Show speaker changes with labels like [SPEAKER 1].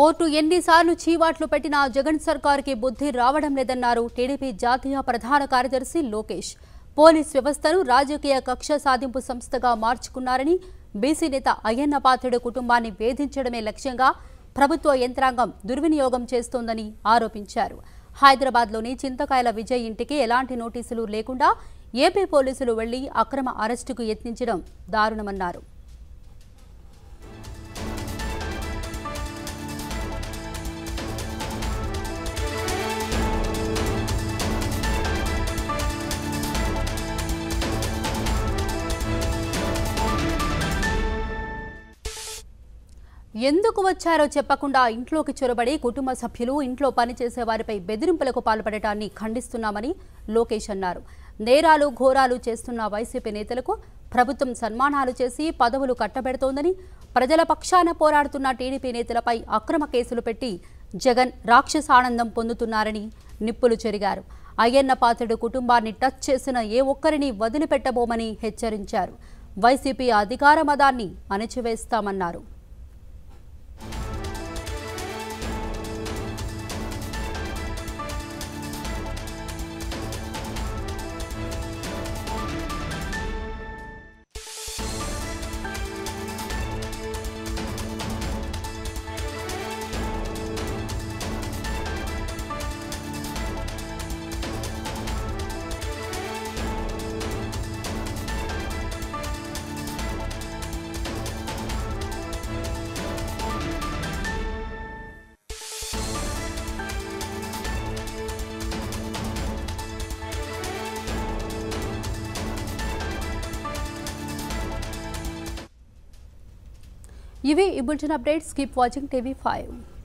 [SPEAKER 1] court ఎన్నిసార్లు చీవాట్లు పెట్టినా జగన్ సర్కార్కి బుద్ధి రావడం లేదన్నారు టీడీపీ జాతీయ ప్రధాన కార్యదర్శి లోకేష్ పోలీస్ వ్యవస్థను రాజకీయ కక్ష సాధింపు సంస్థగా మార్చుకున్నారని బీసీ నేత అయ్యన్న పాత్రుడు కుటుంబాన్ని వేధించడమే లక్ష్యంగా ప్రభుత్వ యంత్రాంగం దుర్వినియోగం చేస్తోందని ఆరోపించారు హైదరాబాద్లోని చింతకాయల విజయ్ ఇంటికి ఎలాంటి నోటీసులు లేకుండా ఏపీ పోలీసులు వెళ్లి అక్రమ అరెస్టుకు యత్నించడం దారుణమన్నారు ఎందుకు వచ్చారో చెప్పకుండా ఇంట్లోకి చొరబడి కుటుంబ సభ్యులు ఇంట్లో పనిచేసే వారిపై బెదిరింపులకు పాల్పడటాన్ని ఖండిస్తున్నామని లోకేష్ అన్నారు నేరాలు ఘోరాలు చేస్తున్న వైసీపీ నేతలకు ప్రభుత్వం సన్మానాలు చేసి పదవులు కట్టబెడుతోందని ప్రజల పక్షాన పోరాడుతున్న టీడీపీ నేతలపై అక్రమ కేసులు పెట్టి జగన్ రాక్షసానందం పొందుతున్నారని నిప్పులు చెరిగారు అయ్యన్న పాత్రుడు కుటుంబాన్ని టచ్ చేసిన ఏ ఒక్కరిని వదిలిపెట్టబోమని హెచ్చరించారు వైసీపీ అధికార మదాన్ని అణచివేస్తామన్నారు ఇవి ఈ bulletin updates keep watching TV five